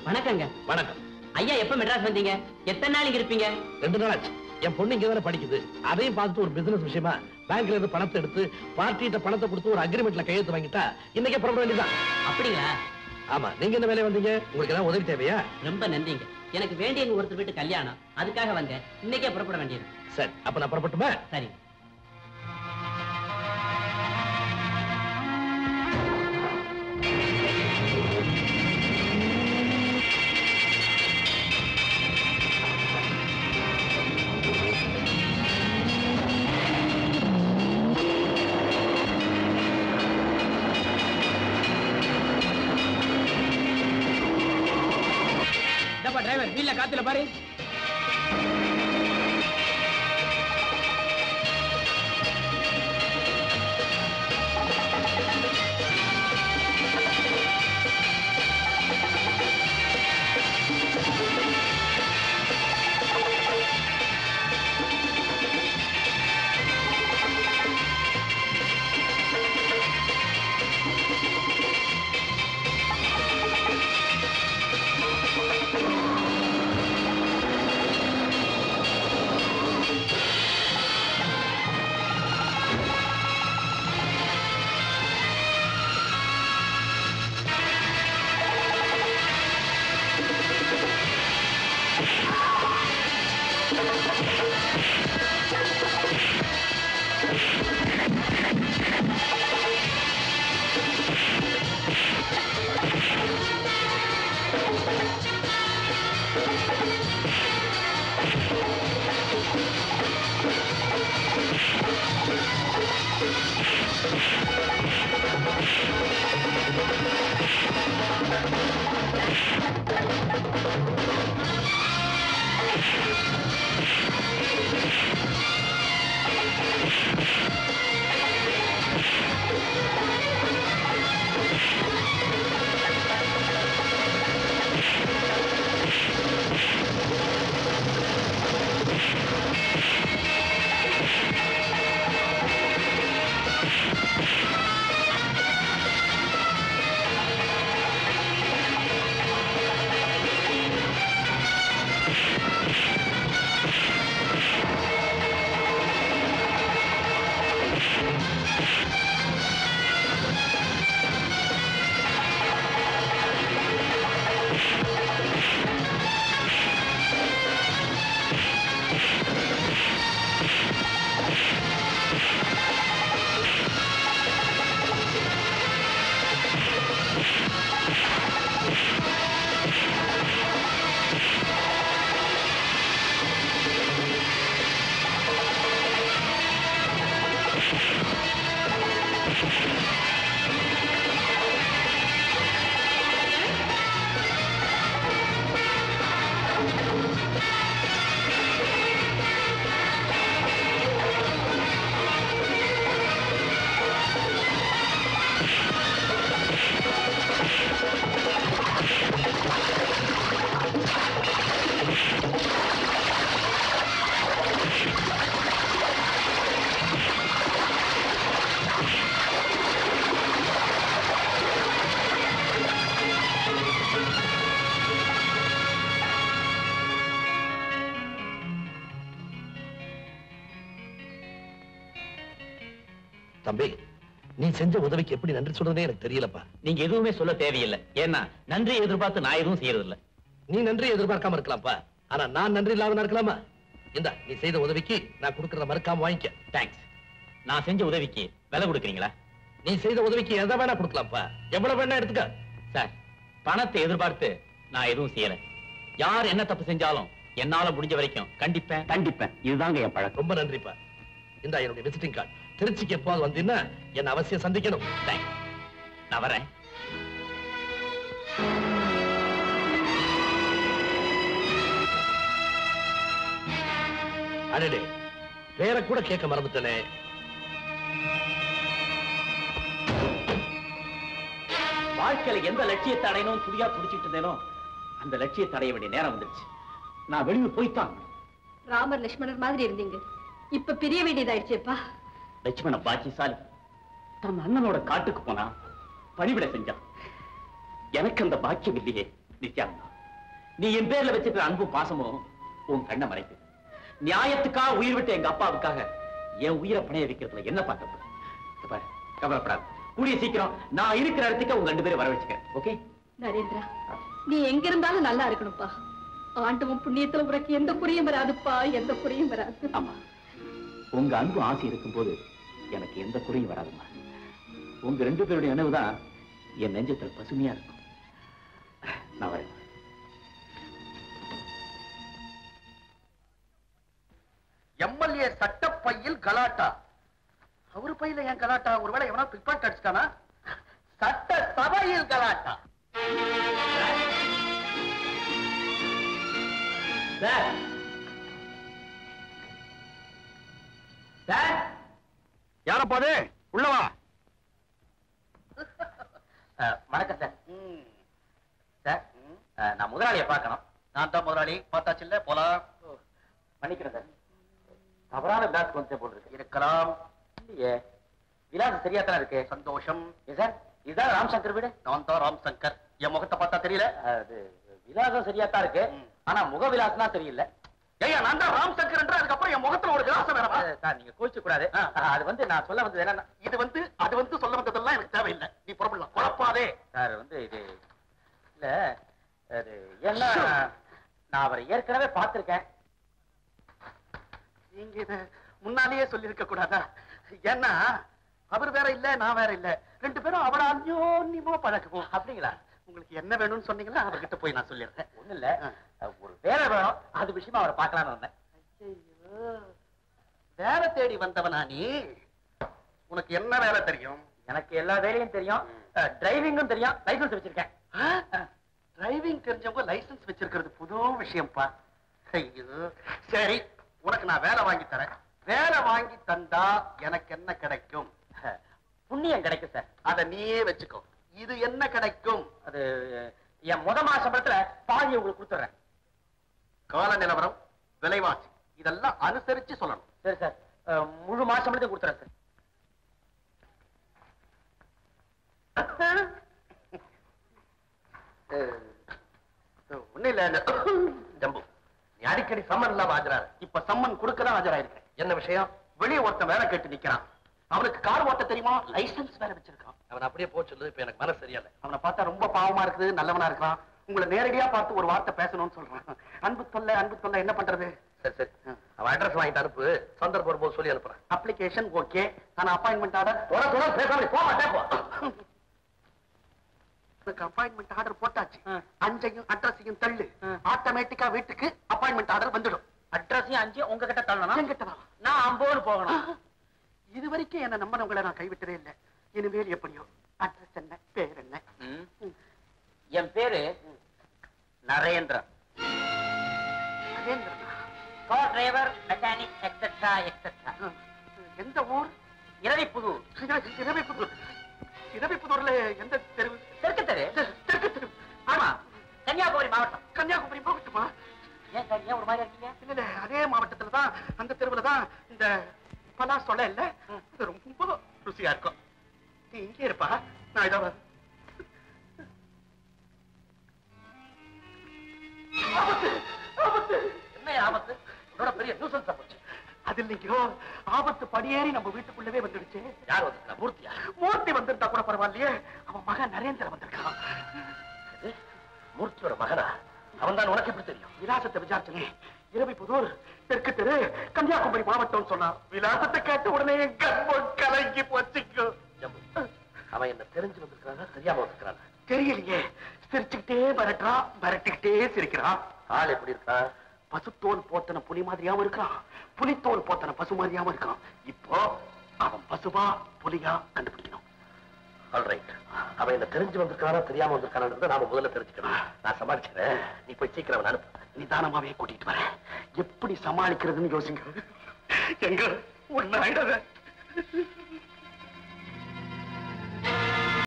வணக்கங்க வணக்கம் ஐயா எப்ப மெட்ராஸ் வந்தீங்க எத்தனை நாள் இங்க இருப்பீங்க ரெண்டு நாள் ஆச்சு என் பொண்ணு இங்க தானே படிக்குது அதையும் பார்த்துட்டு ஒரு பிசினஸ் விஷயமா பேங்க்ல இருந்து பணத்தை எடுத்து பார்ட்டிகிட்ட பணத்தை கொடுத்து ஒரு அக்ரிமெண்ட்ல கையெழுத்து வாங்கிட்டா இன்னைக்கே புறப்பட வேண்டியதுதான் அப்படிங்களா ஆமா நீங்க என்ன வேலையை வந்தீங்க உங்களுக்கு ஏதாவது உதவி தேவையா ரொம்ப நன்றிங்க எனக்கு வேண்டியவங்க ஒருத்தர் வீட்டு கல்யாணம் அதுக்காக வந்தேன் இன்னைக்கே புறப்பட வேண்டியது சரி அப்ப நான் புறப்பட்டுமா சரி டிரைவர் வீல்ல காத்துல பாரு தம்பி நீ செஞ்ச உதவிக்கு எப்படி நன்றி சொல்றதே எனக்கு தெரியலப்பா நீங்க எதுவுமே சொல்ல தேவையில்லை ஏன்னா நன்றி எதிர்பார்த்து நான் எதுவும் செய்யறது இல்ல நீ நன்றி எதிர்பார்க்காம இருக்கலாம்ப்பா ஆனா நான் நன்றி இல்லாம இருக்கலாமா இந்த நீ செய்த உதவிக்கு நான் கொடுக்கறத மறுக்காம வாங்கிக்க தேங்க்ஸ் நான் செஞ்ச உதவிக்கு விலை கொடுக்குறீங்களா நீ செய்த உதவிக்கு எதை வேணா கொடுக்கலாம்ப்பா எவ்வளவு வேணா எடுத்துக்க சார் பணத்தை எதிர்பார்த்து நான் எதுவும் செய்யல யார் என்ன தப்பு செஞ்சாலும் என்னால முடிஞ்ச வரைக்கும் கண்டிப்பேன் கண்டிப்பேன் இதுதாங்க என் பழக்கம் ரொம்ப நன்றிப்பா இந்த என்னுடைய விசிட்டிங் கார்டு திருச்சிக்கு எப்போது வந்தீங்கன்னா என்ன அவசியம் சந்திக்கணும் தேங்க்ஸ் நான் வரேன் அடடே பேரை கூட கேட்க மறந்துட்டனே வாழ்க்கையில எந்த லட்சியத்தை அடையணும் துடியா துடிச்சிட்டு இருந்தேனோ அந்த லட்சியத்தை அடைய வேண்டிய நேரம் வந்துருச்சு நான் வெளியூர் போய்த்தான் ராமர் லட்சுமணர் மாதிரி இருந்தீங்க இப்ப பிரிய வேண்டியதாயிடுச்சேப்பா லட்சுமண பாக்கியசாலி தன் அண்ணனோட காட்டுக்கு போனா பணிவிட செஞ்சான் எனக்கு அந்த பாக்கியம் இல்லையே நித்யானந்தா நீ என் பேர்ல வச்சிருக்கிற அன்பும் பாசமும் உன் கண்ணை மறைக்குது நியாயத்துக்காக உயிர் விட்ட எங்க அப்பாவுக்காக என் உயிரை பணைய வைக்கிறதுல என்ன பார்க்க பாரு கவலைப்படாது கூடிய சீக்கிரம் நான் இருக்கிற இடத்துக்கு உங்க ரெண்டு பேரும் வர வச்சுக்கிறேன் ஓகே நரேந்திரா நீ எங்க இருந்தாலும் நல்லா இருக்கணும்ப்பா ஆண்டவன் புண்ணியத்துல உனக்கு எந்த குறையும் வராதுப்பா எந்த குறையும் வராது ஆமா உங்க அன்பு ஆசை இருக்கும்போது எனக்கு எந்த குறையும் வராதுமா உங்க ரெண்டு பேருடைய நினைவுதான் என் நெஞ்சத்தில் பசுமையா இருக்கும் நான் வரேன் எம்எல்ஏ சட்டப்பையில் கலாட்டா அவரு பையில ஏன் கலாட்டா ஒருவேளை எவனா பிக்பாட் அடிச்சிட்டானா சட்ட சபையில் கலாட்டா சார் சார் யாரப்பா அது உள்ளவா வணக்கம் சார் சார் அஹ், நான் முதலாளியை பார்க்கணும் நான் தான் முதலாளி பார்த்தாச்சு இல்ல போலாம் மன்னிக்கிறேன் சார் தவறான விலாஸ் வந்து போல் இருக்கு இருக்கலாம் இல்லையே விலாசம் சரியா தான் இருக்கு சந்தோஷம் ஏன் சார் இதுதான் ராம்சங்கர் வீடு நான் தான் ராம் சங்கர் என் முகத்தை பார்த்தா தெரியல அது விலாசம் சரியா தான் இருக்கு ம். ஆனா முக விலாசம் தான் தெரியல ஐயா நான் தான் ராம் சங்கர் என்று அதுக்கப்புறம் என் முகத்துல ஒரு விலாசம் வேணாமா அஹ், சார் நீங்க கோச்சு கூடாது ஆ. அஹ், அது வந்து நான் சொல்ல வந்தது என்னன்னா இது வந்து அது வந்து சொல்ல வந்ததெல்லாம் எனக்கு தேவையில்லை நீ புறப்படலாம் குழப்பாதே சார் வந்து இது இல்ல அது என்ன நான் அவரை ஏற்கனவே பார்த்திருக்கேன் நீங்க இத முன்னாலேயே சொல்லி இருக்க கூடாதா ஏன்னா அவர் வேற இல்ல நான் வேற இல்ல ரெண்டு பேரும் அவள அந்யோன்யமா பழகுவோம் அப்படிங்களா உங்களுக்கு என்ன வேணும்னு சொன்னீங்கன்னா அவர்கிட்ட போய் நான் சொல்லிடுறேன் ஒண்ணு இல்ல அஹ், ஒரு வேலை வேணும் அது விஷயமா அவரை பார்க்கலாம்னு வந்தேன் ஐயோ, வேலை தேடி வந்தவனா நீ உனக்கு என்ன வேலை தெரியும் எனக்கு எல்லா வேலையும் தெரியும் டிரைவிங்கும் தெரியும் லைசன்ஸ் வச்சிருக்கேன் டிரைவிங் தெரிஞ்சவங்க லைசென்ஸ் வச்சிருக்கிறது புது விஷயம்ப்பா ஐயோ சரி உனக்கு நான் வேலை வாங்கி தரேன் வேலை வாங்கி தந்தா எனக்கு என்ன கிடைக்கும் அஹ், புண்ணியம் கிடைக்கும் சார் அத நீயே வச்சுக்கோ இது என்ன கிடைக்கும் அது அஹ், என் முத மாச சம்பளத்துல பாதி உங்களுக்கு கொடுத்துறேன் கால நிலவரம் விலைவாசி இதெல்லாம் அனுசரிச்சு சொல்லணும் சரி சார் அஹ், முழு மாச சம்பளத்தையும் கொடுத்துறேன் சார் ஒண்ணு இல்ல இல்ல. ஜம்பு நீ அடிக்கடி சம்மன் இல்லாம ஆஜராரு இப்ப சம்மன் கொடுக்கதான் ஆஜராயிருக்கேன் என்ன விஷயம் வெளியே ஒருத்தன் வேலை கேட்டு நிக்கிறான் அவனுக்கு கார் ஓட்ட தெரியுமா லைசென்ஸ் வேற வச்சிருக்கான் அவன் அப்படியே போக சொல்லு இப்ப எனக்கு மனசு சரியா இல்ல அவனை பார்த்தா ரொம்ப பாவமா இருக்குது நல்லவனா இருக்கான் உங்களை நேரடியா பார்த்து ஒரு வார்த்தை பேசணும்னு சொல்றான் அன்பு தொல்லை அன்பு தொல்லை என்ன பண்றது சரி சரி அவன் அட்ரஸ் வாங்கிட்டு அனுப்பு சந்தர்ப்பம் வரும்போது சொல்லி அனுப்புறேன் அப்ளிகேஷன் ஓகே ஆனா அப்பாயின்மெண்ட் ஆர்டர் தொட தொட பேசாம போக மாட்டேன் போ உனக்கு அப்பாயின்மெண்ட் ஆர்டர் போட்டாச்சு ஆ. அஞ்சையும் அட்ரஸையும் தள்ளு ஆ. ஆட்டோமேட்டிக்கா வீட்டுக்கு அப்பாயின்மெண்ட் ஆர்டர் வந்துடும் அட்ரஸையும் அஞ்சு உங்ககிட்ட தள்ளணும் என்கிட்ட வா. நான் அம்போடு போகணும் இது வரைக்கும் என்ன நம்பினவங்களை நான் கைவிட்டதே இல்லை இனிமேல் எப்படியோ அட்ரஸ் என்ன பேர் என்ன ம். என் பேரு நரேந்திரன் மகேந்திரனா? Car driver mechanic etcetera etcetera ஆ. எந்த ஊர் இரவிப்புதூர் இரவிப்புதூர் இரவிப்புதூர்ல எந்த தெரு தெற்கு தெரு தெற்கு தெரு ஆமா கன்னியாகுமரி மாவட்டம் கன்னியாகுமரி மாவட்டமா ஏன் சார் ஏன் ஒரு மாதிரி இருக்கீங்க இல்ல இல்ல அதே மாவட்டத்துல தான் அந்த தெருவுல தான் இந்த பலா சொல்ல இல்ல அது ரொம்ப ருசியா இருக்கும் நீ இங்கே இருப்பா நான் இதோ வரேன். ஆபத்து ஆபத்து என்ன ஆபத்து உன்னோட பெரிய நியூசன்ஸ் போச்சு அது இல்லைங்கோ ஆபத்து படியேறி நம்ம வீட்டுக்குள்ளவே வந்துடுச்சு யார் வந்து மூர்த்தியா மூர்த்தி வந்திருந்தா கூட பரவாயில்லையே அவன் மகன் நரேந்திரன் வந்திருக்கான் இது மூர்த்தியோட மகனா அவன் தான் உனக்கு எப்படி தெரியும் விலாசத்தை விசாரிச்சனே இரவி புதூர் தெற்கு தெரு கன்னியாகுமரி மாவட்டம் சொன்னான் விலாசத்தை கேட்ட உடனே என் கர்ப்பம் கலங்கி போச்சுக்கோ ஜம்பு அவன் என்ன தெரிஞ்சு வந்திருக்கானா தெரியாம வந்திருக்கானா தெரியலையே சிரிச்சுக்கிட்டே மிரட்டுறான் மிரட்டிக்கிட்டே சிரிக்கிறான் ஆள் எப்படி இருக்கா பசுத்தோல் போத்தன புலி மாதிரியாவும் இருக்கிறான் புலித்தோல் போத்தன பசு மாதிரியாவும் இருக்கான் இப்போ அவன் பசுவா புலியா கண்டுபிடிக்கணும் ஆல்ரைட் அவன் என்ன தெரிஞ்சு வந்திருக்கானா தெரியாம வந்திருக்கானு நாம முதல்ல தெரிஞ்சுக்கணும் நான் சமாளிச்சுக்கிறேன் நீ போய் சீக்கிரம் அவன் அனுப்பு நிதானமாவே கூட்டிட்டு வரேன் எப்படி சமாளிக்கிறதுன்னு யோசிங்க எங்க ஒன்னு ஆயிடாத